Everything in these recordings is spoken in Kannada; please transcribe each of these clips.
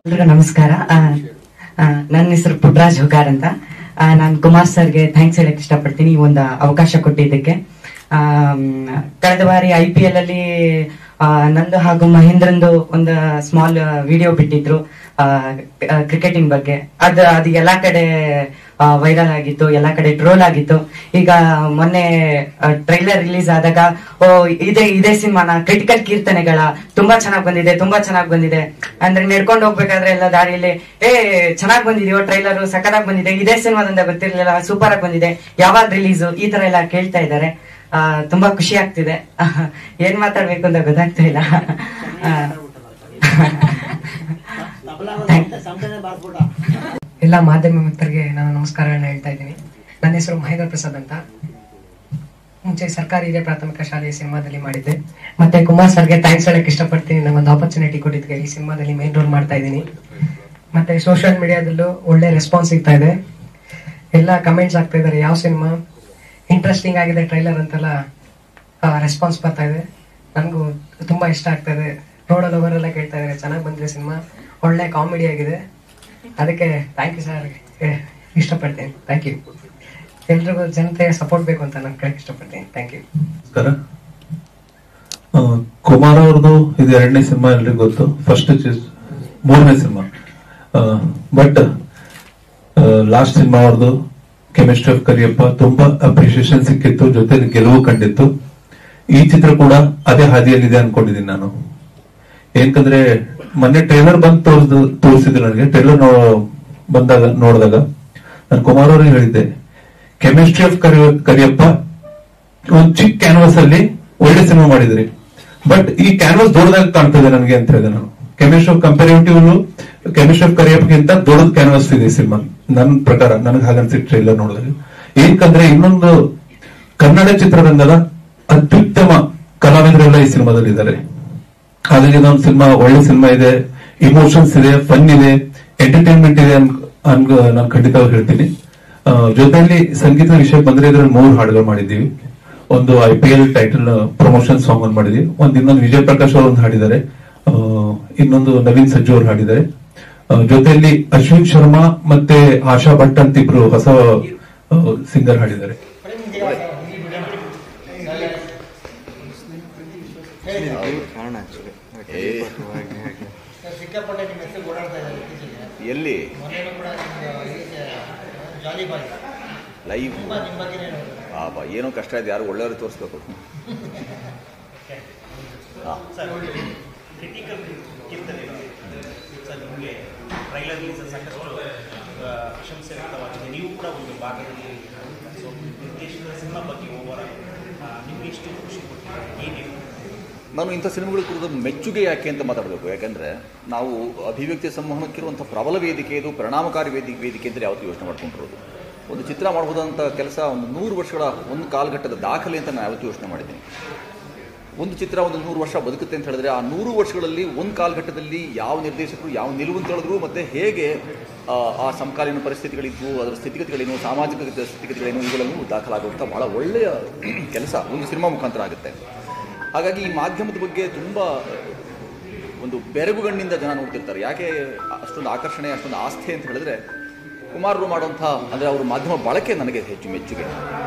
ಎಲ್ರಿಗೂ ನಮಸ್ಕಾರ ಆ, ಆ, ನನ್ನ ಹೆಸರು ಪುಟ್ರಾಜ್ ಹುಗಾರ್ ಅಂತ ಆ, ನಾನು ಕುಮಾರ್ ಸರ್ಗೆ ಥ್ಯಾಂಕ್ಸ್ ಹೇಳಕ್ ಇಷ್ಟಪಡ್ತೀನಿ ಈ ಒಂದು ಅವಕಾಶ ಕೊಟ್ಟಿದ್ದಕ್ಕೆ ಆಮ್, ಕಳೆದ ಬಾರಿ ಐ ಪಿ ಎಲ್ ಅಲ್ಲಿ ಆ, ನಂದು ಹಾಗೂ ಮಹೇಂದ್ರಂದು ಒಂದು ಸ್ಮಾಲ್ ವಿಡಿಯೋ ಬಿಟ್ಟಿದ್ರು ಕ್ರಿಕೆಟಿಂಗ್ ಬಗ್ಗೆ ಅದು ಅದು ಎಲ್ಲಾ ಕಡೆ ವೈರಲ್ ಆಗಿತ್ತು ಎಲ್ಲಾ ಕಡೆ ಟ್ರೋಲ್ ಆಗಿತ್ತು ಈಗ ಮೊನ್ನೆ ಟ್ರೈಲರ್ ರಿಲೀಸ್ ಆದಾಗ ಓ ಇದೇ ಇದೇ ಸಿನಿಮಾನ ಕ್ರಿಟಿಕಲ್ ಕೀರ್ತನೆಗಳ ತುಂಬಾ ಚೆನ್ನಾಗ್ ಬಂದಿದೆ ತುಂಬಾ ಚೆನ್ನಾಗ್ ಬಂದಿದೆ ಅಂದ್ರೆ ನಡ್ಕೊಂಡು ಹೋಗ್ಬೇಕಾದ್ರೆ ಎಲ್ಲ ದಾರಿಯಲ್ಲಿ ಏ ಚೆನ್ನಾಗ್ ಬಂದಿದೆಯೋ ಟ್ರೈಲರ್ ಸಖತ್ತಾಗ್ ಬಂದಿದೆ ಇದೇ ಸಿನಿಮಾದಿಂದ ಗೊತ್ತಿರ್ಲಿಲ್ಲ ಸೂಪರ್ ಆಗಿ ಬಂದಿದೆ ಯಾವಾಗ ರಿಲೀಸ್ ಈ ತರ ಎಲ್ಲ ಕೇಳ್ತಾ ಇದ್ದಾರೆ ಆ, ತುಂಬಾ ಖುಷಿ ಆಗ್ತಿದೆ ಏನ್ ಮಾತಾಡ್ಬೇಕು ಅಂತ ಗೊತ್ತಾಗ್ತಾ ಇಲ್ಲ ಆ, ಎಲ್ಲ ಮಾಧ್ಯಮ ಮಿತ್ರರಿಗೆ ನಾನು ನಮಸ್ಕಾರಗಳನ್ನ ಹೇಳ್ತಾ ಇದ್ದೀನಿ ನನ್ನ ಹೆಸರು ಮಹೇಂದ್ರ ಪ್ರಸಾದ್ ಅಂತ ಮುಂಚೆ ಸರ್ಕಾರಿ ಹಿರಿಯ ಪ್ರಾಥಮಿಕ ಶಾಲೆಯ ಸಿನಿಮಾದಲ್ಲಿ ಮಾಡಿದ್ದೆ ಮತ್ತೆ ಕುಮಾರ್ ಸರ್ಗೆ ಥ್ಯಾಂಕ್ಸ್ ಹೇಳಕ್ ಇಷ್ಟಪಡ್ತೀನಿ ನಂಗೊಂದು ಆಪರ್ಚುನಿಟಿ ಕೊಟ್ಟಿದ್ದಕ್ಕೆ ಈ ಸಿನಿಮಾದಲ್ಲಿ ಮೇನ್ ರೋಲ್ ಮಾಡ್ತಾ ಇದ್ದೀನಿ ಮತ್ತೆ ಸೋಷಿಯಲ್ ಮೀಡಿಯಾದಲ್ಲೂ ಒಳ್ಳೆ ರೆಸ್ಪಾನ್ಸ್ ಸಿಗ್ತಾ ಇದೆ ಎಲ್ಲ ಕಮೆಂಟ್ಸ್ ಆಗ್ತಾ ಇದ್ದಾರೆ ಯಾವ ಸಿನಿಮಾ ಇಂಟ್ರೆಸ್ಟಿಂಗ್ ಆಗಿದೆ ಟ್ರೈಲರ್ ಅಂತೆಲ್ಲ ರೆಸ್ಪಾನ್ಸ್ ಬರ್ತಾ ಇದೆ ನನಗೂ ತುಂಬಾ ಇಷ್ಟ ಆಗ್ತಾ ಇದೆ ನೋಡೋದು ಅವರೆಲ್ಲ ಕೇಳ್ತಾ ಇದ್ದಾರೆ ಚೆನ್ನಾಗಿ ಬಂದಿದೆ ಸಿನಿಮಾ ಒಳ್ಳೆ ಕಾಮಿಡಿ ಆಗಿದೆ ಅದಕ್ಕೆ ಥ್ಯಾಂಕ್ ಯು ಸರ್ ಇಷ್ಟಪಡ್ತೀನಿ ಥ್ಯಾಂಕ್ ಯು ಎಲ್ರಿಗೂ ಜನತೆಗೆ ಸಪೋರ್ಟ್ ಬೇಕು ಅಂತ ನಾನು ಕೇಳಕ್ ಇಷ್ಟಪಡ್ತೀನಿ ಥ್ಯಾಂಕ್ ಯು ನಮಸ್ಕಾರ ಆ, ಕುಮಾರ್ ಅವ್ರದ್ದು ಇದು ಎರಡನೇ ಸಿನಿಮಾ ಎಲ್ರಿಗೂ ಗೊತ್ತು ಫಸ್ಟ್ ಮೂರನೇ ಸಿನಿಮಾ ಬಟ್ ಲಾಸ್ಟ್ ಸಿನಿಮಾ ಅವ್ರದ್ದು ಕೆಮಿಸ್ಟ್ರಿ ಆಫ್ ಕರಿಯಪ್ಪ ತುಂಬಾ ಅಪ್ರಿಸಿಯೇಷನ್ ಸಿಕ್ಕಿತ್ತು ಜೊತೆಲಿ ಗೆಲುವು ಕಂಡಿತ್ತು ಈ ಚಿತ್ರ ಕೂಡ ಅದೇ ಹಾದಿಯಲ್ಲಿದೆ ಅನ್ಕೊಂಡಿದ್ದೀನಿ ನಾನು ಏನ್ಕಂದ್ರೆ ಮೊನ್ನೆ ಟ್ರೈಲರ್ ಬಂದ್ ತೋರ್ಸ್ ತೋರಿಸಿದ್ರು ನನಗೆ ಟ್ರೈಲರ್ ಬಂದಾಗ ನೋಡಿದಾಗ ನಾನು ಕುಮಾರ್ ಅವ್ರಿಗೆ ಹೇಳಿದ್ದೆ ಕೆಮಿಸ್ಟ್ರಿ ಆಫ್ ಕರಿಯಪ್ಪ ಒಂದು ಚಿಕ್ಕ ಕ್ಯಾನ್ವಾಸ್ ಅಲ್ಲಿ ಒಳ್ಳೆ ಸಿನಿಮಾ ಮಾಡಿದ್ರಿ ಬಟ್ ಈ ಕ್ಯಾನ್ವಾಸ್ ದೊಡ್ಡದಾಗಿ ಕಾಣ್ತದೆ ನನಗೆ ಅಂತ ಹೇಳಿದೆ ನಾನು chemistry of comparative chemistry of ಕರಿಯಪ್ಗಿಂತ ದೊಡ್ಡದ ಕ್ಯಾನ್ವಾಸ್ ಇದೆ ಸಿನಿಮಾ ನನ್ನ ಪ್ರಕಾರ ನನಗೆ ಹಾಗನ್ಸಿತ್ತು ಟ್ರೈಲರ್ ನೋಡಿದಾಗ ಏಕಂದ್ರೆ ಇನ್ನೊಂದು ಕನ್ನಡ ಚಿತ್ರರಂಗದ ಅತ್ಯುತ್ತಮ ಕಲಾವಿದರೆಲ್ಲ ಈ ಸಿನಿಮಾದಲ್ಲಿ ಇದ್ದಾರೆ ಹಾಗಾಗಿ ಇದೊಂದು ಸಿನಿಮಾ ಒಳ್ಳೆ ಸಿನಿಮಾ ಇದೆ ಇಮೋಷನ್ಸ್ ಇದೆ ಫನ್ ಇದೆ ಎಂಟರ್ಟೈನ್ಮೆಂಟ್ ಇದೆ ಅನ್ ಅನ್ಗ ನಾನು ಖಂಡಿತವಾಗಿ ಹೇಳ್ತೀನಿ ಆ, ಜೊತೆಯಲ್ಲಿ ಸಂಗೀತದ ವಿಷಯ ಬಂದ್ರೆ ಇದ್ರಲ್ಲಿ ಮೂರು ಹಾಡುಗಳು ಮಾಡಿದ್ದೀವಿ ಒಂದು I P L title promotion song ಒಂದು ಮಾಡಿದ್ವಿ ಒಂದು ಇನ್ನೊಂದು ವಿಜಯ್ ಪ್ರಕಾಶ್ ಅವರು ಒಂದು ಹಾಡಿದ್ದಾರೆ ಆ, ಇನ್ನೊಂದು ನವೀನ್ ಸಜ್ಜು ಅವರು ಹಾಡಿದ್ದಾರೆ ಆ, ಜೊತೆಯಲ್ಲಿ ಅಶ್ವಿನ್ ಶರ್ಮಾ ಮತ್ತೆ ಆಶಾ ಭಟ್ ಅಂತ ಇಬ್ರು ಹೊಸ ಸಿಂಗರ್ ಹಾಡಿದ್ದಾರೆ ಏ, ಎಲ್ಲಿ ಲೈವ್ ಪಾಪ ಏನೋ ಕಷ್ಟ ಇದೆ ಯಾರು ಒಳ್ಳೆಯವರು ತೋರಿಸ್ಬೇಕು ಹಾ. ಕ್ರಿಟಿಕಲ್ ಕೀರ್ತನೆ ಸರ್ ನಿಮಗೆ ಟ್ರೈಲರ್ ರಿಲೀಸ್ ಸಾಕಷ್ಟು ಆ, ಪ್ರಶಂಸೆ ವ್ಯಕ್ತವಾಗಿದೆ ನೀವು ಕೂಡ ಒಂದು ಭಾಗದಲ್ಲಿ ಸೊ ನಿರ್ದೇಶನದ ಸಿನಿಮಾ ಬಗ್ಗೆ ಓವರ್ ನಿಮಗೆ ಎಷ್ಟು ಖುಷಿ ಕೊಟ್ಟಿದೆ ಹೇಗೆ ನಾನು ಇಂಥ ಸಿನಿಮಾಗಳ ಕುರಿತು ಮೆಚ್ಚುಗೆ ಯಾಕೆ ಅಂತ ಮಾತಾಡಬೇಕು ಯಾಕಂದ್ರೆ ನಾವು ಅಭಿವ್ಯಕ್ತಿ ಸಂವಹನಕ್ಕಿರುವಂಥ ಪ್ರಬಲ ವೇದಿಕೆ ಇದು ಪರಿಣಾಮಕಾರಿ ವೇದಿಕೆ ವೇದಿಕೆ ಅಂತ ಯಾವತ್ತೂ ಯೋಚನೆ ಮಾಡ್ಕೊಂಡಿರೋದು ಒಂದು ಚಿತ್ರ ಮಾಡಬಹುದಂಥ ಕೆಲಸ ಒಂದು ನೂರು ವರ್ಷಗಳ ಒಂದು ಕಾಲಘಟ್ಟದ ದಾಖಲೆ ಅಂತ ನಾನು ಯಾವತ್ತೂ ಯೋಚನೆ ಮಾಡಿದ್ದೀನಿ ಒಂದು ಚಿತ್ರ ಒಂದು ನೂರು ವರ್ಷ ಬದುಕುತ್ತೆ ಅಂತ ಹೇಳಿದ್ರೆ ಆ ನೂರು ವರ್ಷಗಳಲ್ಲಿ ಒಂದು ಕಾಲಘಟ್ಟದಲ್ಲಿ ಯಾವ ನಿರ್ದೇಶಕರು ಯಾವ ನಿಲುವು ಅಂತ ಹೇಳಿದ್ರು ಮತ್ತು ಹೇಗೆ ಆ, ಆ ಸಮಕಾಲೀನ ಪರಿಸ್ಥಿತಿಗಳಿದ್ವು ಅದರ ಸ್ಥಿತಿಗತಿಗಳೇನು ಸಾಮಾಜಿಕ ಸ್ಥಿತಿಗತಿಗಳೇನು ಇವುಗಳನ್ನು ದಾಖಲಾಗುವಂಥ ಭಾಳ ಒಳ್ಳೆಯ ಕೆಲಸ ಒಂದು ಸಿನಿಮಾ ಮುಖಾಂತರ ಆಗುತ್ತೆ ಹಾಗಾಗಿ ಈ ಮಾಧ್ಯಮದ ಬಗ್ಗೆ ತುಂಬ ಒಂದು ಬೆರಗುಗಣ್ಣಿಂದ ಜನ ನೋಡ್ತಿರ್ತಾರೆ ಯಾಕೆ ಅಷ್ಟೊಂದು ಆಕರ್ಷಣೆ ಅಷ್ಟೊಂದು ಆಸ್ಥೆ ಅಂತ ಹೇಳಿದ್ರೆ ಕುಮಾರರು ಮಾಡುವಂಥ ಅಂದರೆ ಅವ್ರ ಮಾಧ್ಯಮ ಬಳಕೆ ನನಗೆ ಹೆಚ್ಚು ಮೆಚ್ಚುಗೆ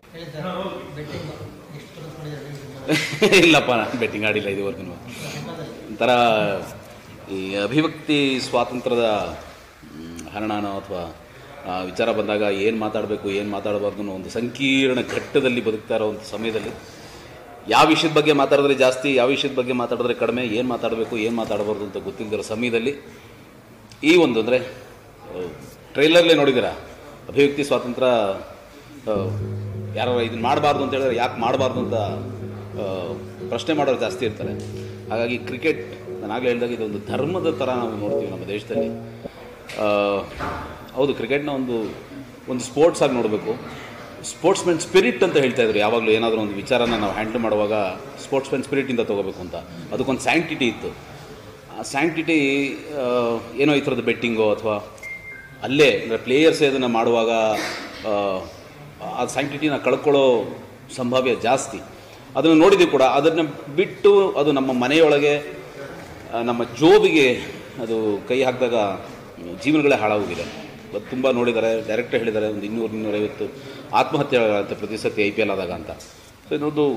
ಇಲ್ಲಪ್ಪ ನಾನು ಬೆಟ್ಟಿಂಗ್ ಆಡಿಲ್ಲ ಇದುವರೆಗೂ ಒಂಥರ ಈ ಅಭಿವ್ಯಕ್ತಿ ಸ್ವಾತಂತ್ರ್ಯದ ಮ್, ಹರಣನೋ ಅಥವಾ ವಿಚಾರ ಬಂದಾಗ ಏನು ಮಾತಾಡಬೇಕು ಏನು ಮಾತಾಡಬಾರ್ದು ಅನ್ನೋ ಒಂದು ಸಂಕೀರ್ಣ ಘಟ್ಟದಲ್ಲಿ ಬದುಕ್ತಾ ಇರೋ ಒಂದು ಸಮಯದಲ್ಲಿ ಯಾವ ವಿಷಯದ ಬಗ್ಗೆ ಮಾತಾಡಿದ್ರೆ ಜಾಸ್ತಿ ಯಾವ ವಿಷಯದ ಬಗ್ಗೆ ಮಾತಾಡಿದ್ರೆ ಕಡಿಮೆ ಏನು ಮಾತಾಡಬೇಕು ಏನು ಮಾತಾಡಬಾರ್ದು ಅಂತ ಗೊತ್ತಿಲ್ಲದಿರೋ ಸಮಯದಲ್ಲಿ ಈ ಒಂದು ಅಂದರೆ ಟ್ರೈಲರ್ಲೇ ನೋಡಿದ್ದೀರಾ ಅಭಿವ್ಯಕ್ತಿ ಸ್ವಾತಂತ್ರ್ಯ ಆ, ಯಾರು ಇದನ್ನ ಮಾಡಬಾರ್ದು ಅಂತ ಹೇಳಿದ್ರೆ ಯಾಕೆ ಮಾಡಬಾರ್ದು ಅಂತ ಆ, ಪ್ರಶ್ನೆ ಮಾಡೋರು ಜಾಸ್ತಿ ಇರ್ತಾರೆ ಹಾಗಾಗಿ ಕ್ರಿಕೆಟ್ ನಾನು ಆಗಲೇ ಹೇಳಿದಾಗ ಇದೊಂದು ಧರ್ಮದ ಥರ ನಾವು ನೋಡ್ತೀವಿ ನಮ್ಮ ದೇಶದಲ್ಲಿ ಆ, ಹೌದು ಕ್ರಿಕೆಟ್ನ ಒಂದು ಒಂದು ಸ್ಪೋರ್ಟ್ಸ್ ಆಗಿ ನೋಡಬೇಕು ಸ್ಪೋರ್ಟ್ಸ್ಮೆನ್ ಸ್ಪಿರಿಟ್ ಅಂತ ಹೇಳ್ತಾ ಇದ್ರು ಯಾವಾಗಲೂ ಏನಾದರೂ ಒಂದು ವಿಚಾರನ ನಾವು ಹ್ಯಾಂಡಲ್ ಮಾಡುವಾಗ ಸ್ಪೋರ್ಟ್ಸ್ಮೆನ್ ಸ್ಪಿರಿಟಿಂದ ತೊಗೋಬೇಕು ಅಂತ ಅದಕ್ಕೊಂದು ಸ್ಯಾಂಕ್ಟಿಟಿ ಇತ್ತು ಆ ಸ್ಯಾಂಕ್ಟಿಟಿ ಏನೋ ಈ ಥರದ ಬೆಟ್ಟಿಂಗೋ ಅಥವಾ ಅಲ್ಲೇ ಅಂದರೆ ಪ್ಲೇಯರ್ಸ್ ಇದನ್ನು ಮಾಡುವಾಗ ಆ, ಆ ಸ್ಯಾಂಕ್ಟಿಟಿನ ಕಳ್ಕೊಳ್ಳೋ ಸಂಭಾವ್ಯ ಜಾಸ್ತಿ ಅದನ್ನು ನೋಡಿದ್ದೀವಿ ಕೂಡ ಅದನ್ನು ಬಿಟ್ಟು ಅದು ನಮ್ಮ ಮನೆಯೊಳಗೆ ಆ, ನಮ್ಮ ಜೋಬಿಗೆ ಅದು ಕೈ ಹಾಕಿದಾಗ ಜೀವನಗಳೇ ಹಾಳಾಗೋಗಿದೆ ಅದು ತುಂಬ ನೋಡಿದ್ದಾರೆ ಡೈರೆಕ್ಟರ್ ಹೇಳಿದ್ದಾರೆ ಒಂದು ಇನ್ನೂರು ಇನ್ನೂರೈವತ್ತು ಆತ್ಮಹತ್ಯೆಗಳಾಗುತ್ತೆ ಪ್ರತಿ ಸತಿ ಐ ಪಿ ಎಲ್ ಆದಾಗ ಅಂತ ಸೊ ಇದೊಂದು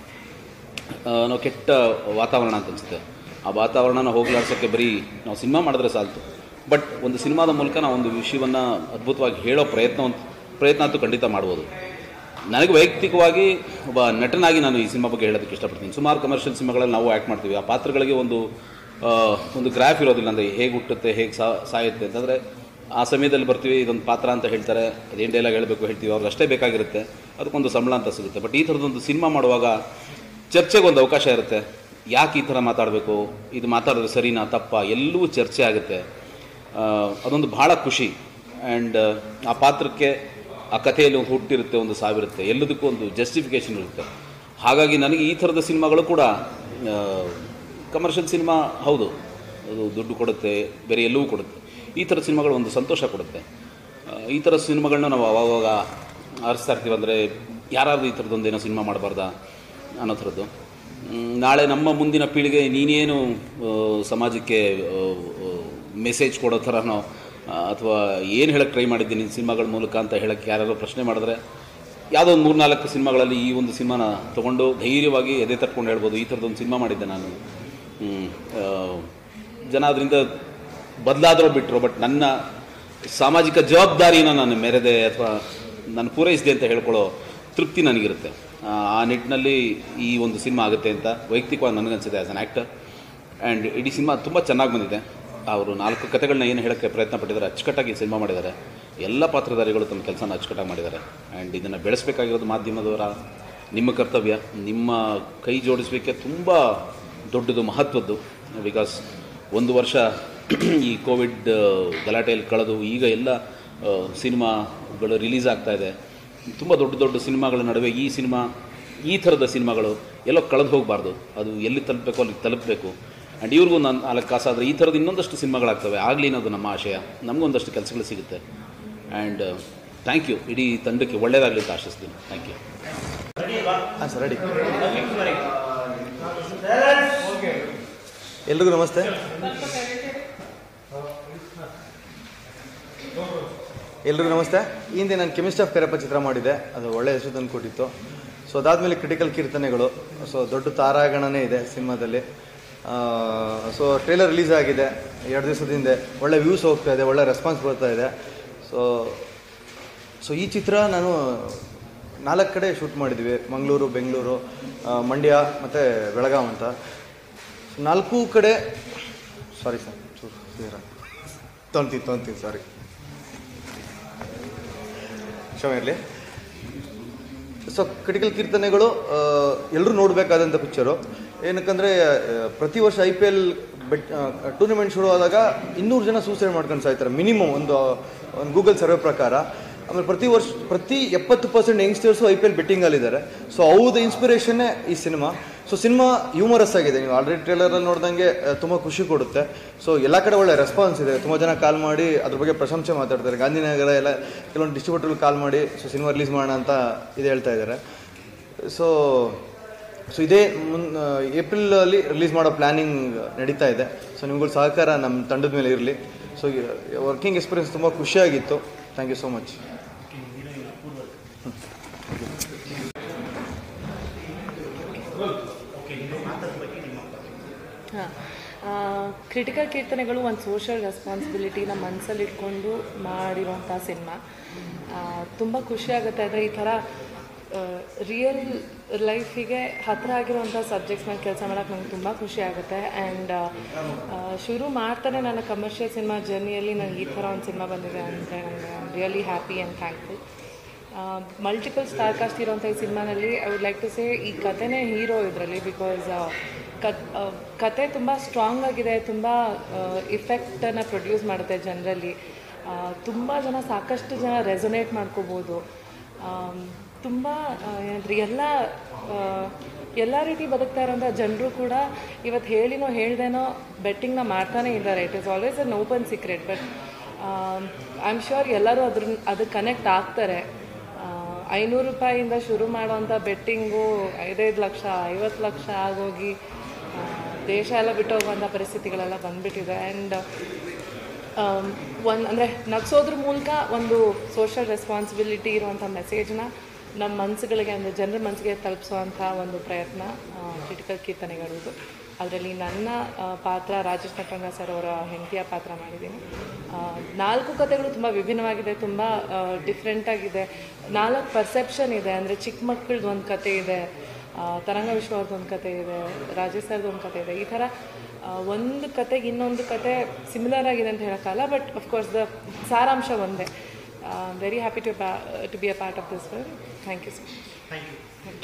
ಆ, ನಾವು ಕೆಟ್ಟ ವಾತಾವರಣ ಅಂತ ಅನಿಸುತ್ತೆ ಆ ವಾತಾವರಣನ ಹೋಗ್ಲಾಡ್ಸೋಕ್ಕೆ ಬರೀ ನಾವು ಸಿನಿಮಾ ಮಾಡಿದ್ರೆ ಸಾಲ್ತು ಬಟ್ ಒಂದು ಸಿನಿಮಾದ ಮೂಲಕ ನಾವು ಒಂದು ವಿಷಯವನ್ನು ಅದ್ಭುತವಾಗಿ ಹೇಳೋ ಪ್ರಯತ್ನ ಪ್ರಯತ್ನ ಅಂತೂ ಖಂಡಿತ ಮಾಡ್ಬೋದು ನನಗೆ ವೈಯಕ್ತಿಕವಾಗಿ ಒಬ್ಬ ನಟನಾಗಿ ನಾನು ಈ ಸಿನಿಮಾ ಬಗ್ಗೆ ಹೇಳೋದಕ್ಕೆ ಇಷ್ಟಪಡ್ತೀನಿ ಸುಮಾರು ಕಮರ್ಷಿಯಲ್ ಸಿನಿಮಾಗಳಲ್ಲಿ ನಾವು ಆ್ಯಕ್ಟ್ ಮಾಡ್ತೀವಿ ಆ ಪಾತ್ರಗಳಿಗೆ ಒಂದು ಆ, ಒಂದು ಗ್ರಾಫ್ ಇರೋದಿಲ್ಲ ಅಂದರೆ ಹೇಗೆ ಹುಟ್ಟುತ್ತೆ ಹೇಗೆ ಸಾ ಸಾಯುತ್ತೆ ಅಂತಂದರೆ ಆ ಸಮಯದಲ್ಲಿ ಬರ್ತೀವಿ ಇದೊಂದು ಪಾತ್ರ ಅಂತ ಹೇಳ್ತಾರೆ ಅದೇನು ಡೈಲಾಗ್ ಹೇಳಬೇಕು ಹೇಳ್ತೀವಿ ಅವ್ರಿಗೆ ಅಷ್ಟೇ ಬೇಕಾಗಿರುತ್ತೆ ಅದಕ್ಕೊಂದು ಸಂಬಳ ಅಂತ ಸಿಗುತ್ತೆ ಬಟ್ ಈ ಥರದೊಂದು ಸಿನಿಮಾ ಮಾಡುವಾಗ ಚರ್ಚೆಗೆ ಒಂದು ಅವಕಾಶ ಇರುತ್ತೆ ಯಾಕೆ ಈ ಥರ ಮಾತಾಡಬೇಕು ಇದು ಮಾತಾಡಿದ್ರೆ ಸರಿನಾ ತಪ್ಪಾ ಎಲ್ಲವೂ ಚರ್ಚೆ ಆಗುತ್ತೆ ಆ, ಅದೊಂದು ಭಾಳ ಖುಷಿ ಆ್ಯಂಡ್ ಆ ಪಾತ್ರಕ್ಕೆ ಆ ಕಥೆಯಲ್ಲಿ ಒಂದು ಹುಟ್ಟಿರುತ್ತೆ ಒಂದು ಸಾವಿರುತ್ತೆ ಎಲ್ಲದಕ್ಕೂ ಒಂದು ಜಸ್ಟಿಫಿಕೇಷನ್ ಇರುತ್ತೆ ಹಾಗಾಗಿ ನನಗೆ ಈ ಥರದ ಸಿನಿಮಾಗಳು ಕೂಡ ಕಮರ್ಷಿಯಲ್ ಸಿನಿಮಾ ಹೌದು ಅದು ದುಡ್ಡು ಕೊಡುತ್ತೆ ಬೇರೆ ಎಲ್ಲವೂ ಕೊಡುತ್ತೆ ಈ ಥರ ಸಿನಿಮಾಗಳು ಒಂದು ಸಂತೋಷ ಕೊಡುತ್ತೆ ಆ, ಈ ಥರ ಸಿನಿಮಾಗಳನ್ನ ನಾವು ಅವಾಗವಾಗ ಆರಿಸ್ತಾ ಇರ್ತೀವಿ ಅಂದರೆ ಯಾರಾದರೂ ಈ ಥರದ್ದೊಂದು ಏನೋ ಸಿನಿಮಾ ಮಾಡಬಾರ್ದಾ ಅನ್ನೋ ಥರದ್ದು ಮ್, ನಾಳೆ ನಮ್ಮ ಮುಂದಿನ ಪೀಳಿಗೆ ನೀನೇನು ಆ, ಸಮಾಜಕ್ಕೆ ಮೆಸೇಜ್ ಕೊಡೋ ಥರನೋ ಅಥವಾ ಏನು ಹೇಳಕ್ಕೆ ಟ್ರೈ ಮಾಡಿದ್ದೀನಿ ಸಿನಿಮಾಗಳ ಮೂಲಕ ಅಂತ ಹೇಳಕ್ಕೆ ಯಾರು ಪ್ರಶ್ನೆ ಮಾಡಿದ್ರೆ ಯಾವುದೋ ಒಂದು ಮೂರ್ನಾಲ್ಕು ಸಿನಿಮಾಗಳಲ್ಲಿ ಈ ಒಂದು ಸಿನಿಮಾನ ತೊಗೊಂಡು ಧೈರ್ಯವಾಗಿ ಎದೆ ತಟ್ಕೊಂಡು ಹೇಳ್ಬೋದು ಈ ಥರದೊಂದು ಸಿನಿಮಾ ಮಾಡಿದ್ದೆ ನಾನು ಹ್ಮ್, ಆ, ಜನ ಅದರಿಂದ ಬದಲಾದರೂ ಬಿಟ್ಟರು ಬಟ್ ನನ್ನ ಸಾಮಾಜಿಕ ಜವಾಬ್ದಾರಿನ ನಾನು ಮೆರೆದೆ ಅಥವಾ ನಾನು ಪೂರೈಸಿದೆ ಅಂತ ಹೇಳ್ಕೊಳ್ಳೋ ತೃಪ್ತಿ ನನಗಿರುತ್ತೆ ಆ, ಆ ನಿಟ್ಟಿನಲ್ಲಿ ಈ ಒಂದು ಸಿನಿಮಾ ಆಗುತ್ತೆ ಅಂತ ವೈಯಕ್ತಿಕವಾಗಿ ನನಗನ್ಸಿದೆ ಆ್ಯಸ್ ಅನ್ ಆ್ಯಕ್ಟರ್ ಆ್ಯಂಡ್ ಇಡೀ ಸಿನಿಮಾ ತುಂಬ ಚೆನ್ನಾಗಿ ಬಂದಿದೆ ಅವರು ನಾಲ್ಕು ಕಥೆಗಳನ್ನ ಏನು ಹೇಳೋಕ್ಕೆ ಪ್ರಯತ್ನ ಪಟ್ಟಿದ್ದಾರೆ ಅಚ್ಚುಕಟ್ಟಾಗಿ ಸಿನಿಮಾ ಮಾಡಿದ್ದಾರೆ ಎಲ್ಲ ಪಾತ್ರಧಾರಿಗಳು ತಮ್ಮ ಕೆಲಸನ ಅಚ್ಚುಕಟ್ಟಾಗಿ ಮಾಡಿದ್ದಾರೆ ಆ್ಯಂಡ್ ಇದನ್ನು ಬೆಳೆಸಬೇಕಾಗಿರೋದು ಮಾಧ್ಯಮದವರ ನಿಮ್ಮ ಕರ್ತವ್ಯ ನಿಮ್ಮ ಕೈ ಜೋಡಿಸಲಿಕ್ಕೆ ತುಂಬ ದೊಡ್ಡದು ಮಹತ್ವದ್ದು ಬಿಕಾಸ್ ಒಂದು ವರ್ಷ ಈ ಕೋವಿಡ್ ಗಲಾಟೆಯಲ್ಲಿ ಕಳೆದು ಈಗ ಎಲ್ಲ ಆ, ಸಿನಿಮಾಗಳು ರಿಲೀಸ್ ಆಗ್ತಾ ಇದೆ ತುಂಬ ದೊಡ್ಡ ದೊಡ್ಡ ಸಿನಿಮಾಗಳ ನಡುವೆ ಈ ಸಿನಿಮಾ ಈ ಥರದ ಸಿನಿಮಾಗಳು ಎಲ್ಲೋ ಕಳೆದು ಹೋಗಬಾರ್ದು ಅದು ಎಲ್ಲಿ ತಲುಪಬೇಕು ಅಲ್ಲಿಗೆ ತಲುಪಬೇಕು ಆ್ಯಂಡ್ ಇವ್ರಿಗೂ ನಾನು ನಾಲ್ಕು ಕಾಸಾದರೆ ಈ ಥರದ ಇನ್ನೊಂದಷ್ಟು ಸಿನಿಮಾಗಳಾಗ್ತವೆ ಆಗಲಿ ಅನ್ನೋದು ನಮ್ಮ ಆಶಯ ನಮಗೊಂದಷ್ಟು ಕೆಲಸಗಳು ಸಿಗುತ್ತೆ ಆ್ಯಂಡ್ ಥ್ಯಾಂಕ್ ಯು ಇಡೀ ತಂಡಕ್ಕೆ ಒಳ್ಳೆಯದಾಗಲಿ ಅಂತ ಆಶಿಸ್ತೀನಿ ಥ್ಯಾಂಕ್ ಯು ಹಾಂ ಸರ್ ರೆಡಿ ಎಲ್ರಿಗೂ ನಮಸ್ತೆ ಎಲ್ರಿಗೂ ನಮಸ್ತೆ ಈ ಹಿಂದೆ ನಾನು ಕೆಮಿಸ್ಟ್ ಆಫ್ ಕರೆಪ್ಪ ಚಿತ್ರ ಮಾಡಿದ್ದೆ ಅದು ಒಳ್ಳೆಯ ಹೆಸರು ತಂದು ಕೊಟ್ಟಿತ್ತು ಸೊ ಅದಾದಮೇಲೆ ಕ್ರಿಟಿಕಲ್ ಕೀರ್ತನೆಗಳು ಸೊ ದೊಡ್ಡ ತಾರಾಗಣನೇ ಇದೆ ಸಿನಿಮಾದಲ್ಲಿ ಸೊ ಟ್ರೇಲರ್ ರಿಲೀಸ್ ಆಗಿದೆ ಎರಡು ದಿವಸದ ಹಿಂದೆ ಒಳ್ಳೆ ವ್ಯೂಸ್ ಹೋಗ್ತಾ ಇದೆ ಒಳ್ಳೆ ರೆಸ್ಪಾನ್ಸ್ ಬರ್ತಾ ಇದೆ ಸೊ ಸೊ ಈ ಚಿತ್ರ ನಾನು ನಾಲ್ಕು ಕಡೆ ಶೂಟ್ ಮಾಡಿದ್ವಿ ಮಂಗಳೂರು ಬೆಂಗಳೂರು ಆ, ಮಂಡ್ಯ ಮತ್ತು ಬೆಳಗಾಂ ಅಂತ ನಾಲ್ಕು ಕಡೆ ಸಾರಿ ಸರ್ ಚೂರು ಸೀರ ತೊಂತೀನಿ ತೊಂತೀನಿ ಸಾರಿ ಕ್ಷಮೆ ಇರಲಿ ಸೊ ಕ್ರಿಟಿಕಲ್ ಕೀರ್ತನೆಗಳು ಎಲ್ಲರೂ ನೋಡಬೇಕಾದಂಥ ಪಿಕ್ಚರು ಏನಕ್ಕಂದರೆ ಪ್ರತಿ ವರ್ಷ I P L bet tournament ಶುರು ಆದಾಗ ಇನ್ನೂರು ಜನ ಸೂಸೈಡ್ ಮಾಡ್ಕೊಂಡು ಸಾಯ್ತಾರೆ ಮಿನಿಮಮ್ ಒಂದು ಒಂದು ಗೂಗಲ್ ಸರ್ವೆ ಪ್ರಕಾರ ಆಮೇಲೆ ಪ್ರತಿ ವರ್ಷ ಪ್ರತಿ ಎಪ್ಪತ್ತು percent youngsters I P L ಬೆಟ್ಟಿಂಗಲ್ಲಿದ್ದಾರೆ ಸೊ ಅವ್ರದ್ದು ಇನ್ಸ್ಪಿರೇಷನ್ನೇ ಈ ಸಿನಿಮಾ ಸೊ ಸಿನಿಮಾ ಹ್ಯೂಮರಸ್ ಆಗಿದೆ ನೀವು ಆಲ್ರೆಡಿ ಟ್ರೇಲರಲ್ಲಿ ನೋಡ್ದಂಗೆ ತುಂಬ ಖುಷಿ ಕೊಡುತ್ತೆ ಸೊ ಎಲ್ಲ ಕಡೆ ಒಳ್ಳೆ ರೆಸ್ಪಾನ್ಸ್ ಇದೆ ತುಂಬ ಜನ ಕಾಲ್ ಮಾಡಿ ಅದ್ರ ಬಗ್ಗೆ ಪ್ರಶಂಸೆ ಮಾತಾಡ್ತಾರೆ ಗಾಂಧಿನಗರ ಎಲ್ಲ ಕೆಲವೊಂದು ಡಿಸ್ಟ್ರಿಬ್ಯೂಟರ್ಗಳು ಕಾಲ್ ಮಾಡಿ ಸೊ ಸಿನಿಮಾ ರಿಲೀಸ್ ಮಾಡೋಣ ಅಂತ ಇದು ಹೇಳ್ತಾ ಇದ್ದಾರೆ ಸೊ ಸೊ ಇದೇ ಮುನ್ ಏಪ್ರಿಲಲ್ಲಿ ರಿಲೀಸ್ ಮಾಡೋ ಪ್ಲ್ಯಾನಿಂಗ್ ನಡೀತಾ ಇದೆ ಸೊ ನಿಮ್ಗಳ ಸಹಕಾರ ನಮ್ಮ ತಂಡದ ಮೇಲೆ ಇರಲಿ ಸೊ ವರ್ಕಿಂಗ್ ಎಕ್ಸ್ಪೀರಿಯನ್ಸ್ ತುಂಬ ಖುಷಿಯಾಗಿತ್ತು thank you so much critical ಕೀರ್ತನೆಗಳು ಒಂದು ಸೋಷಿಯಲ್ ರೆಸ್ಪಾನ್ಸಿಬಿಲಿಟಿನ ಮನಸ್ಸಲ್ಲಿ ಇಟ್ಕೊಂಡು ಮಾಡಿರೋಂಥ ಸಿನಿಮಾ ತುಂಬ ಖುಷಿ ಆಗುತ್ತೆ ಅಂದರೆ ಈ ಥರ ರಿಯಲ್ ಲೈಫಿಗೆ ಹತ್ರ ಆಗಿರೋಂಥ ಸಬ್ಜೆಕ್ಟ್ಸ್ ಮೇಲೆ ಕೆಲಸ ಮಾಡೋಕ್ಕೆ ನಂಗೆ ತುಂಬ ಖುಷಿ ಆಗುತ್ತೆ ಆ್ಯಂಡ್ ಶುರು ಮಾಡ್ತಾನೆ ನನ್ನ ಕಮರ್ಷಿಯಲ್ ಸಿನಿಮಾ ಜರ್ನಿಯಲ್ಲಿ ನಂಗೆ ಈ ಥರ ಒಂದು ಸಿನಿಮಾ ಬಂದಿದೆ ಅಂದರೆ ನನಗೆ really happy and thankful multiple star cast ಇರೋಂಥ ಈ ಸಿನಿಮಾನಲ್ಲಿ I would like to say ಈ ಕಥೆನೇ ಹೀರೋ ಇದರಲ್ಲಿ ಬಿಕಾಸ್ ಕತ್ ಆ, ಕತೆ ತುಂಬ ಸ್ಟ್ರಾಂಗ್ ಆಗಿದೆ ತುಂಬ ಇಫೆಕ್ಟನ್ನು ಪ್ರೊಡ್ಯೂಸ್ ಮಾಡುತ್ತೆ ಜನರಲ್ಲಿ ತುಂಬ ಜನ ಸಾಕಷ್ಟು ಜನ ರೆಸೊನೇಟ್ ಮಾಡ್ಕೋಬೋದು ತುಂಬ ಏನಂದ್ರೆ ಎಲ್ಲ ಆ, ಎಲ್ಲ ರೀತಿ ಬದುಕ್ತಾ ಇರೋಂಥ ಜನರು ಕೂಡ ಇವತ್ತು ಹೇಳಿನೋ ಹೇಳ್ದೇನೋ ಬೆಟ್ಟಿಂಗ್ನ ಮಾಡ್ತಾನೆ ಇದ್ದಾರೆ it is always an open secret but I am sure ಎಲ್ಲರೂ ಅದ್ರ ಅದಕ್ಕೆ ಕನೆಕ್ಟ್ ಆಗ್ತಾರೆ ಐನೂರು ರೂಪಾಯಿಯಿಂದ ಶುರು ಮಾಡುವಂಥ ಬೆಟ್ಟಿಂಗು ಐದೈದು ಲಕ್ಷ ಐವತ್ತು ಲಕ್ಷ ಆಗೋಗಿ ದೇಶ ಎಲ್ಲ ಬಿಟ್ಟು ಹೋಗುವಂಥ ಪರಿಸ್ಥಿತಿಗಳೆಲ್ಲ ಬಂದ್ಬಿಟ್ಟಿದೆ ಆ್ಯಂಡ್ ಒಂದು ಅಂದರೆ ನಗ್ಸೋದ್ರ ಮೂಲಕ ಒಂದು ಸೋಷಿಯಲ್ ರೆಸ್ಪಾನ್ಸಿಬಿಲಿಟಿ ಇರುವಂಥ ಮೆಸೇಜ್ನ ನಮ್ಮ ಮನಸ್ಸುಗಳಿಗೆ ಅಂದರೆ ಜನರ ಮನಸ್ಸಿಗೆ ತಲುಪಿಸುವಂಥ ಒಂದು ಪ್ರಯತ್ನ ಕ್ರಿಟಿಕಲ್ ಕೀರ್ತನೆಗಳು ಅದರಲ್ಲಿ ನನ್ನ ಆ, ಪಾತ್ರ ರಾಜೇಶ್ ನಟರಂಗ ಸರ್ ಅವರ ಹೆಂಡತಿಯ ಪಾತ್ರ ಮಾಡಿದ್ದೀನಿ ಆ, ನಾಲ್ಕು ಕಥೆಗಳು ತುಂಬ ವಿಭಿನ್ನವಾಗಿದೆ ತುಂಬ ಡಿಫ್ರೆಂಟಾಗಿದೆ ನಾಲ್ಕು ಪರ್ಸೆಪ್ಷನ್ ಇದೆ ಅಂದರೆ ಚಿಕ್ಕ ಮಕ್ಕಳದ್ದು ಒಂದು ಕತೆ ಇದೆ ಆ, ತರಂಗ ವಿಶ್ವವ್ರದ್ದು ಒಂದು ಕತೆ ಇದೆ ರಾಜೇಶ್ ಸರ್ದು ಒಂದು ಕತೆ ಇದೆ ಈ ಥರ ಆ, ಒಂದು ಕತೆಗೆ ಇನ್ನೊಂದು ಕತೆ ಸಿಮಿಲರ್ ಆಗಿದೆ ಅಂತ ಹೇಳೋಕ್ಕಲ್ಲ ಬಟ್ ಅಫ್ಕೋರ್ಸ್ ದ ಸಾರಾಂಶ ಒಂದೇ very happy to to be a part of this film thank you so much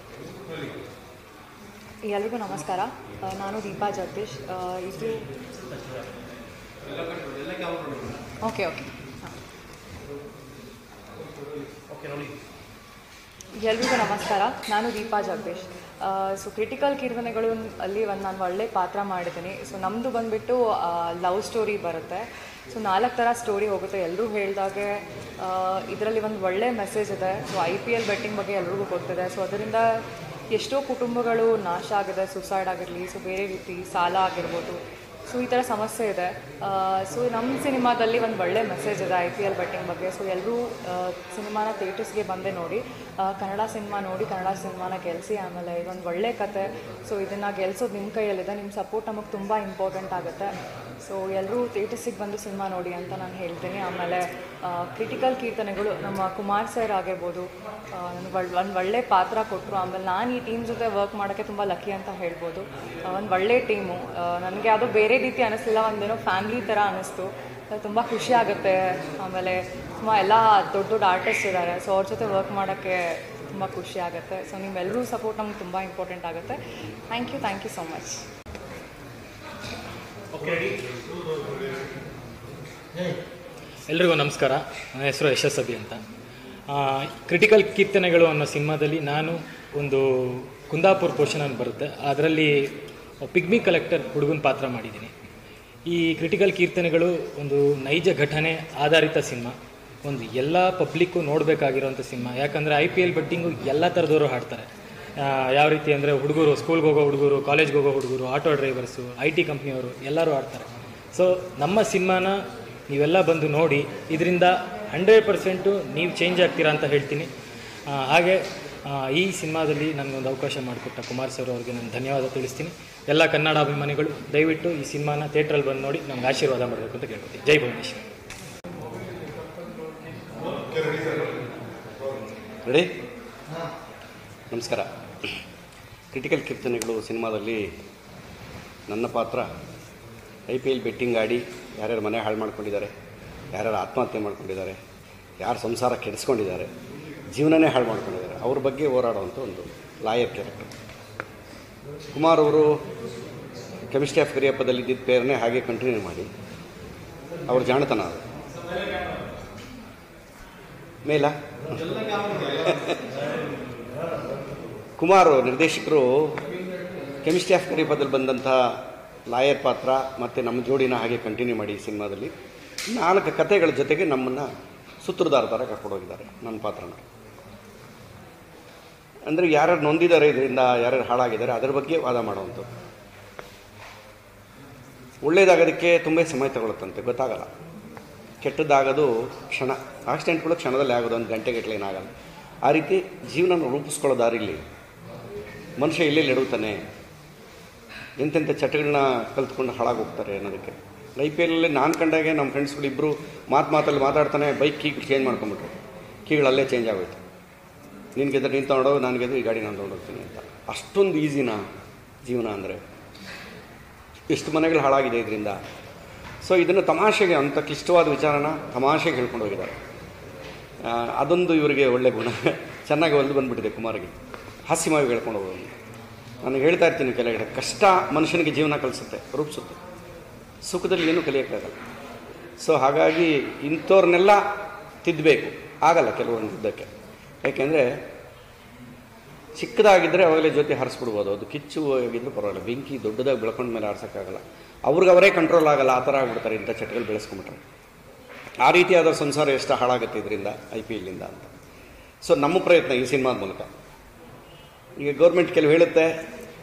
ಎಲ್ರಿಗೂ ನಮಸ್ಕಾರ ಆ, ನಾನು ದೀಪಾ ಜಗದೀಶ್ ಆ, ಇದು ಓಕೆ ಓಕೆ ಎಲ್ರಿಗೂ ನಮಸ್ಕಾರ ನಾನು ದೀಪಾ ಜಗದೀಶ್ ಸೊ ಕ್ರಿಟಿಕಲ್ ಕೀರ್ತನೆಗಳು ಅಲ್ಲಿ ಒಂದು ನಾನು ಒಳ್ಳೆ ಪಾತ್ರ ಮಾಡಿದ್ದೀನಿ ಸೊ ನಮ್ಮದು ಬಂದುಬಿಟ್ಟು ಲವ್ ಸ್ಟೋರಿ ಬರುತ್ತೆ ಸೊ ನಾಲ್ಕು ಥರ ಸ್ಟೋರಿ ಹೋಗುತ್ತೆ ಎಲ್ಲರೂ ಹೇಳಿದಾಗೆ ಇದರಲ್ಲಿ ಒಂದು ಒಳ್ಳೆ ಮೆಸೇಜ್ ಇದೆ so I P L betting ಬಗ್ಗೆ ಎಲ್ರಿಗೂ ಗೊತ್ತಿದೆ ಸೊ ಅದರಿಂದ ಎಷ್ಟೋ ಕುಟುಂಬಗಳು ನಾಶ ಆಗಿದೆ ಸುಸೈಡ್ ಆಗಿರಲಿ ಸೊ ಬೇರೆ ರೀತಿ ಸಾಲ ಆಗಿರ್ಬೋದು ಸೊ ಈ ಥರ ಸಮಸ್ಯೆ ಇದೆ ಸೊ ನಮ್ಮ ಸಿನಿಮಾದಲ್ಲಿ ಒಂದು ಒಳ್ಳೆ ಮೆಸೇಜ್ ಇದೆ ಐ ಪಿ ಎಲ್ ಬೆಟ್ಟಿಂಗ್ ಬಗ್ಗೆ ಸೊ ಎಲ್ಲರೂ ಸಿನಿಮಾನ ಥಿಯೇಟರ್ಸ್ಗೆ ಬಂದೇ ನೋಡಿ ಆ, ಕನ್ನಡ ಸಿನಿಮಾ ನೋಡಿ ಕನ್ನಡ ಸಿನಿಮಾನ ಗೆಲ್ಲಿಸಿ ಆಮೇಲೆ ಇದೊಂದು ಒಳ್ಳೆ ಕತೆ ಸೊ ಇದನ್ನು ಗೆಲ್ಸೋದು ನಿಮ್ಮ ಕೈಯಲ್ಲಿದೆ ನಿಮ್ಮ ಸಪೋರ್ಟ್ ನಮಗೆ ತುಂಬ ಇಂಪಾರ್ಟೆಂಟ್ ಆಗುತ್ತೆ ಸೊ ಎಲ್ಲರೂ ಥಿಯೇಟರ್ಸಿಗೆ ಬಂದು ಸಿನಿಮಾ ನೋಡಿ ಅಂತ ನಾನು ಹೇಳ್ತೀನಿ ಆಮೇಲೆ ಕ್ರಿಟಿಕಲ್ ಕೀರ್ತನೆಗಳು ನಮ್ಮ ಕುಮಾರ್ ಸರ್ ಆಗಿರ್ಬೋದು ನನಗೆ ಒಂದು ಒಳ್ಳೆ ಪಾತ್ರ ಕೊಟ್ಟರು ಆಮೇಲೆ ನಾನು ಈ ಟೀಮ್ ಜೊತೆ ವರ್ಕ್ ಮಾಡೋಕ್ಕೆ ತುಂಬ ಲಕ್ಕಿ ಅಂತ ಹೇಳ್ಬೋದು ಒಂದು ಒಳ್ಳೆ ಟೀಮು ನನಗೆ ಅದು ಬೇರೆ ರೀತಿ ಅನ್ನಿಸ್ಲಿಲ್ಲ ಒಂದೇನೋ ಫ್ಯಾಮ್ಲಿ ಥರ ಅನ್ನಿಸ್ತು ತುಂಬ ಖುಷಿ ಆಗುತ್ತೆ ಆಮೇಲೆ ತುಂಬ ಎಲ್ಲ ದೊಡ್ಡ ದೊಡ್ಡ ಆರ್ಟಿಸ್ಟ್ ಇದ್ದಾರೆ ಸೊ ಅವ್ರ ಜೊತೆ ವರ್ಕ್ ಮಾಡೋಕ್ಕೆ ತುಂಬ ಖುಷಿ ಆಗುತ್ತೆ ಸೊ ನಿಮ್ಮೆಲ್ಲರೂ ಸಪೋರ್ಟ್ ನಮ್ಗೆ ತುಂಬ ಇಂಪಾರ್ಟೆಂಟ್ ಆಗುತ್ತೆ thank you thank you so much ಎಲ್ರಿಗೂ ನಮಸ್ಕಾರ ನನ್ನ ಹೆಸರು ಯಶಸ್ ಅಭಿ ಅಂತ ಕ್ರಿಟಿಕಲ್ ಕೀರ್ತನೆಗಳು ಅನ್ನೋ ಸಿನಿಮಾದಲ್ಲಿ ನಾನು ಒಂದು ಕುಂದಾಪುರ್ ಪೋರ್ಷನ್ ಅಂತ ಬರುತ್ತೆ ಅದರಲ್ಲಿ ಪಿಗ್ಮಿ ಕಲೆಕ್ಟರ್ ಹುಡುಗನ ಪಾತ್ರ ಮಾಡಿದ್ದೀನಿ ಈ ಕ್ರಿಟಿಕಲ್ ಕೀರ್ತನೆಗಳು ಒಂದು ನೈಜ ಘಟನೆ ಆಧಾರಿತ ಸಿನಿಮಾ ಒಂದು ಎಲ್ಲ ಪಬ್ಲಿಕ್ಕು ನೋಡಬೇಕಾಗಿರೋಂಥ ಸಿನಿಮಾ ಯಾಕಂದರೆ ಐ ಪಿ ಎಲ್ ಬೆಟ್ಟಿಂಗು ಎಲ್ಲ ಥರದವರು ಹಾಡ್ತಾರೆ ಆ, ಯಾವ ರೀತಿ ಅಂದರೆ ಹುಡುಗರು ಸ್ಕೂಲ್ಗೆ ಹೋಗೋ ಹುಡುಗರು ಕಾಲೇಜ್ಗೆ ಹೋಗೋ ಹುಡುಗರು ಆಟೋ ಡ್ರೈವರ್ಸು ಐ ಟಿ ಕಂಪ್ನಿಯವರು ಎಲ್ಲರೂ ಆಡ್ತಾರೆ ಸೊ ನಮ್ಮ ಸಿನಿಮಾನ ನೀವೆಲ್ಲ ಬಂದು ನೋಡಿ ಇದರಿಂದ ಹಂಡ್ರೆಡ್ ಪರ್ಸೆಂಟು ನೀವು ಚೇಂಜ್ ಆಗ್ತೀರಾ ಅಂತ ಹೇಳ್ತೀನಿ ಆ, ಹಾಗೆ ಆ, ಈ ಸಿನಿಮಾದಲ್ಲಿ ನನಗೊಂದು ಅವಕಾಶ ಮಾಡಿಕೊಟ್ಟ ಕುಮಾರ್ ಸರ್ ಅವ್ರಿಗೆ ನಾನು ಧನ್ಯವಾದ ತಿಳಿಸ್ತೀನಿ ಎಲ್ಲ ಕನ್ನಡ ಅಭಿಮಾನಿಗಳು ದಯವಿಟ್ಟು ಈ ಸಿನಿಮಾನ ಥಿಯೇಟ್ರಲ್ಲಿ ಬಂದು ನೋಡಿ ನಮ್ಗೆ ಆಶೀರ್ವಾದ ಮಾಡಬೇಕು ಅಂತ ಕೇಳ್ಕೊತೀನಿ ಜೈ ಭುವನೇಶ್ವರ್ ರೆಡಿ ನಮಸ್ಕಾರ ಕ್ರಿಟಿಕಲ್ ಕೀರ್ತನೆಗಳು ಸಿನಿಮಾದಲ್ಲಿ ನನ್ನ ಪಾತ್ರ ಐ ಪಿ ಎಲ್ ಬೆಟ್ಟಿಂಗ್ ಆಡಿ ಯಾರ್ಯಾರು ಮನೆ ಹಾಳು ಮಾಡ್ಕೊಂಡಿದ್ದಾರೆ ಯಾರ್ಯಾರು ಆತ್ಮಹತ್ಯೆ ಮಾಡ್ಕೊಂಡಿದ್ದಾರೆ ಯಾರು ಸಂಸಾರ ಕೆಡಿಸ್ಕೊಂಡಿದ್ದಾರೆ ಜೀವನನೇ ಹಾಳು ಮಾಡ್ಕೊಂಡಿದ್ದಾರೆ ಅವ್ರ ಬಗ್ಗೆ ಹೋರಾಡುವಂಥ ಒಂದು ಲಾಯರ್ ಕ್ಯಾರೆಕ್ಟರ್ ಕುಮಾರ್ ಅವರು ಕೆಮಿಸ್ಟ್ರಿ ಆಫ್ ಕರಿಯಪ್ಪದಲ್ಲಿ ಇದ್ದಿದ್ದ ಪೇರನ್ನೇ ಹಾಗೆ ಕಂಟಿನ್ಯೂ ಮಾಡಿ ಅವ್ರ ಜಾಣತನ ಅದು ಮೇಲ ಕುಮಾರ್ ನಿರ್ದೇಶಕರು ಕೆಮಿಸ್ಟ್ರಿ ಆಫ್ ಕರಿಯಪ್ಪದಲ್ಲಿ ಬಂದಂಥ ಲಾಯರ್ ಪಾತ್ರ ಮತ್ತು ನಮ್ಮ ಜೋಡಿನ ಹಾಗೆ ಕಂಟಿನ್ಯೂ ಮಾಡಿ ಈ ಸಿನಿಮಾದಲ್ಲಿ ನಾಲ್ಕು ಕಥೆಗಳ ಜೊತೆಗೆ ನಮ್ಮನ್ನು ಸೂತ್ರಧಾರ ಥರ ಕರ್ಕೊಂಡೋಗಿದ್ದಾರೆ ನನ್ನ ಪಾತ್ರನ ಅಂದರೆ ಯಾರ್ಯಾರು ನೊಂದಿದ್ದಾರೆ ಇದರಿಂದ ಯಾರ್ಯಾರು ಹಾಳಾಗಿದ್ದಾರೆ ಅದರ ಬಗ್ಗೆ ವಾದ ಮಾಡುವಂಥದ್ದು ಒಳ್ಳೇದಾಗೋದಕ್ಕೆ ತುಂಬ ಸಮಯ ತಗೊಳುತ್ತಂತೆ ಗೊತ್ತಾಗಲ್ಲ ಕೆಟ್ಟದ್ದಾಗೋದು ಕ್ಷಣ ಆಕ್ಸಿಡೆಂಟ್ಗಳು ಕ್ಷಣದಲ್ಲಿ ಆಗೋದು ಒಂದು ಗಂಟೆಗಟ್ಟಲೆ ಏನಾಗಲ್ಲ ಆ ರೀತಿ ಜೀವನ ರೂಪಿಸ್ಕೊಳ್ಳೋ ದಾರಿಲಿ ಮನುಷ್ಯ ಎಲ್ಲೆಲ್ಲಿ ಎಡುತ್ತಾನೆ ಎಂತೆಂಥ ಚಟಗಳನ್ನ ಕಲ್ತ್ಕೊಂಡು ಹಾಳಾಗೋಗ್ತಾರೆ ಅನ್ನೋದಕ್ಕೆ ಐ ಪಿ ಎಲ್ಲಲ್ಲಿ ನಾನು ಕಂಡಾಗೆ ನಮ್ಮ ಫ್ರೆಂಡ್ಸ್ಗಳು ಇಬ್ಬರು ಮಾತು ಮಾತಲ್ಲಿ ಮಾತಾಡ್ತಾನೆ ಬೈಕ್ ಕೀ ಚೇಂಜ್ ಮಾಡ್ಕೊಂಬಿಟ್ರು ಕೀಗಳು ಅಲ್ಲೇ ಚೇಂಜ್ ಆಗೋಯ್ತು ನಿನಗೆದ್ರೆ ನೀನು ತೊಗೊಂಡೋ ನನಗೆದು ಈ ಗಾಡಿ ನಾನು ತೊಗೊಂಡೋಗ್ತೀನಿ ಅಂತ ಅಷ್ಟೊಂದು ಈಸಿನಾ ಜೀವನ ಅಂದರೆ ಎಷ್ಟು ಮನೆಗಳು ಹಾಳಾಗಿದೆ ಇದರಿಂದ ಸೊ ಇದನ್ನು ತಮಾಷೆಗೆ ಅಂಥ ಕ್ಲಿಷ್ಟವಾದ ವಿಚಾರನ ತಮಾಷೆಗೆ ಹೇಳ್ಕೊಂಡು ಹೋಗಿದ್ದಾರೆ ಆ, ಅದೊಂದು ಇವರಿಗೆ ಒಳ್ಳೆ ಗುಣ ಚೆನ್ನಾಗಿ ಒಲ್ದು ಬಂದುಬಿಟ್ಟಿದೆ ಕುಮಾರಿಗೆ ಹಾಸ್ಯವಾಗಿ ಹೇಳ್ಕೊಂಡು ಹೋಗೋದು ನಾನು ಹೇಳ್ತಾ ಇರ್ತೀನಿ ಕೆಲಗಡೆ ಕಷ್ಟ ಮನುಷ್ಯನಿಗೆ ಜೀವನ ಕಲಿಸುತ್ತೆ ರೂಪಿಸುತ್ತೆ ಸುಖದಲ್ಲಿ ಏನೂ ಕಲಿಯೋಕ್ಕಾಗಲ್ಲ ಸೊ ಹಾಗಾಗಿ ಇಂಥವ್ರನ್ನೆಲ್ಲ ತಿದ್ದಬೇಕು ಆಗಲ್ಲ ಕೆಲವೊಂದು ಯುದ್ಧಕ್ಕೆ ಯಾಕೆಂದರೆ ಚಿಕ್ಕದಾಗಿದ್ದರೆ ಅವಾಗಲೇ ಜೊತೆ ಹಾರಿಸ್ಬಿಡ್ಬೋದು ಅದು ಕಿಚ್ಚು ಆಗಿದ್ರು ಪರವಾಗಿಲ್ಲ ಬೆಂಕಿ ದೊಡ್ಡದಾಗಿ ಬೆಳ್ಕೊಂಡ ಮೇಲೆ ಆರ್ಸೋಕ್ಕಾಗಲ್ಲ ಅವ್ರಿಗೆ ಅವರೇ ಕಂಟ್ರೋಲ್ ಆಗಲ್ಲ ಆ ಥರ ಆಗ್ಬಿಡ್ತಾರೆ ಇಂಥ ಚಟಗಳು ಬೆಳೆಸ್ಕೊಂಬಿಟ್ರೆ ಆ ರೀತಿಯಾದ ಸಂಸಾರ ಎಷ್ಟು ಹಾಳಾಗುತ್ತೆ ಇದರಿಂದ ಐ ಪಿ ಎಲ್ಲಿಂದ ಅಂತ ಸೊ ನಮ್ಮ ಪ್ರಯತ್ನ ಈ ಸಿನಿಮಾದ ಮೂಲಕ ಈಗ ಗೌರ್ಮೆಂಟ್ ಕೆಲವು ಹೇಳುತ್ತೆ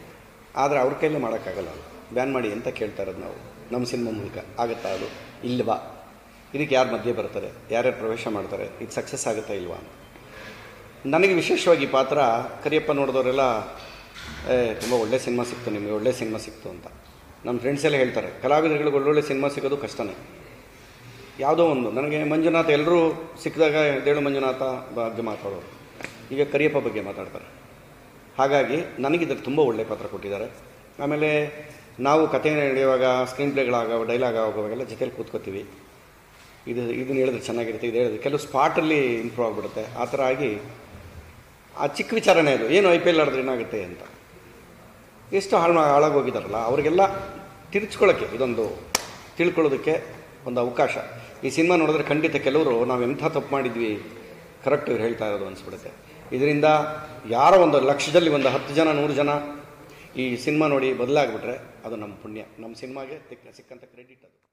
ಆದರೆ ಅವ್ರ ಕೈಲೇ ಮಾಡೋಕ್ಕಾಗಲ್ಲ ಅದು ಬ್ಯಾನ್ ಮಾಡಿ ಅಂತ ಕೇಳ್ತಾ ಇರೋದು ನಾವು ನಮ್ಮ ಸಿನಿಮಾ ಮೂಲಕ ಆಗುತ್ತಾ ಅದು ಇಲ್ವಾ ಇದಕ್ಕೆ ಯಾರು ಮಧ್ಯೆ ಬರ್ತಾರೆ ಯಾರ್ಯಾರು ಪ್ರವೇಶ ಮಾಡ್ತಾರೆ ಇದು ಸಕ್ಸಸ್ ಆಗುತ್ತಾ ಇಲ್ವಾ ಅಂತ ನನಗೆ ವಿಶೇಷವಾಗಿ ಈ ಪಾತ್ರ ಕರಿಯಪ್ಪ ನೋಡಿದವರೆಲ್ಲ ಏ ತುಂಬ ಒಳ್ಳೆ ಸಿನಿಮಾ ಸಿಕ್ತು ನಿಮಗೆ ಒಳ್ಳೆ ಸಿನಿಮಾ ಸಿಕ್ತು ಅಂತ ನಮ್ಮ ಫ್ರೆಂಡ್ಸ್ ಎಲ್ಲ ಹೇಳ್ತಾರೆ ಕಲಾವಿದರುಗಳಿಗೆ ಒಳ್ಳೊಳ್ಳೆ ಸಿನಿಮಾ ಸಿಗೋದು ಕಷ್ಟನೇ ಯಾವುದೋ ಒಂದು ನನಗೆ ಮಂಜುನಾಥ ಎಲ್ಲರೂ ಸಿಕ್ಕಿದಾಗ ದೇಳು ಮಂಜುನಾಥ ಬಗ್ಗೆ ಮಾತಾಡೋರು ಈಗ ಕರಿಯಪ್ಪ ಬಗ್ಗೆ ಮಾತಾಡ್ತಾರೆ ಹಾಗಾಗಿ ನನಗಿದ್ರಲ್ಲಿ ತುಂಬ ಒಳ್ಳೆಯ ಪಾತ್ರ ಕೊಟ್ಟಿದ್ದಾರೆ ಆಮೇಲೆ ನಾವು ಕಥೆ ನಡೆಯುವಾಗ ಸ್ಕ್ರೀನ್ ಪ್ಲೇಗಳಾಗೋ ಡೈಲಾಗ್ ಆಗೋವಾಗೆಲ್ಲ ಜೊತೆಲಿ ಕೂತ್ಕೋತೀವಿ ಇದು ಇದನ್ನು ಹೇಳಿದ್ರೆ ಚೆನ್ನಾಗಿರುತ್ತೆ ಇದು ಹೇಳಿದ್ರೆ ಕೆಲವು ಸ್ಪಾಟಲ್ಲಿ ಇಂಪ್ರೂವ್ ಆಗಿಬಿಡುತ್ತೆ ಆ ಥರ ಆಗಿ ಆ ಚಿಕ್ಕ ವಿಚಾರನೇ ಅದು ಏನು ಐ ಪಿ ಎಲ್ ಆಡಿದ್ರೆ ಏನಾಗುತ್ತೆ ಅಂತ ಎಷ್ಟು ಹಾಳು ಹಾಳಾಗೋಗಿದಾರಲ್ಲ ಅವರಿಗೆಲ್ಲ ತಿರ್ಚ್ಕೊಳ್ಳೋಕ್ಕೆ ಇದೊಂದು ತಿಳ್ಕೊಳ್ಳೋದಕ್ಕೆ ಒಂದು ಅವಕಾಶ ಈ ಸಿನಿಮಾ ನೋಡಿದ್ರೆ ಖಂಡಿತ ಕೆಲವರು ನಾವು ಎಂಥ ತಪ್ಪು ಮಾಡಿದ್ವಿ ಕರೆಕ್ಟ್ ಇವ್ರು ಹೇಳ್ತಾ ಇರೋದು ಅನಿಸ್ಬಿಡುತ್ತೆ ಇದರಿಂದ ಯಾರೋ ಒಂದು ಲಕ್ಷದಲ್ಲಿ ಒಂದು ಹತ್ತು ಜನ ನೂರು ಜನ ಈ ಸಿನಿಮಾ ನೋಡಿ ಬದಲಾಗ್ಬಿಟ್ರೆ ಅದು ನಮ್ಮ ಪುಣ್ಯ ನಮ್ಮ ಸಿನಿಮಾಗೆ ಸಿಕ್ಕಂಥ ಕ್ರೆಡಿಟ್ ಅದು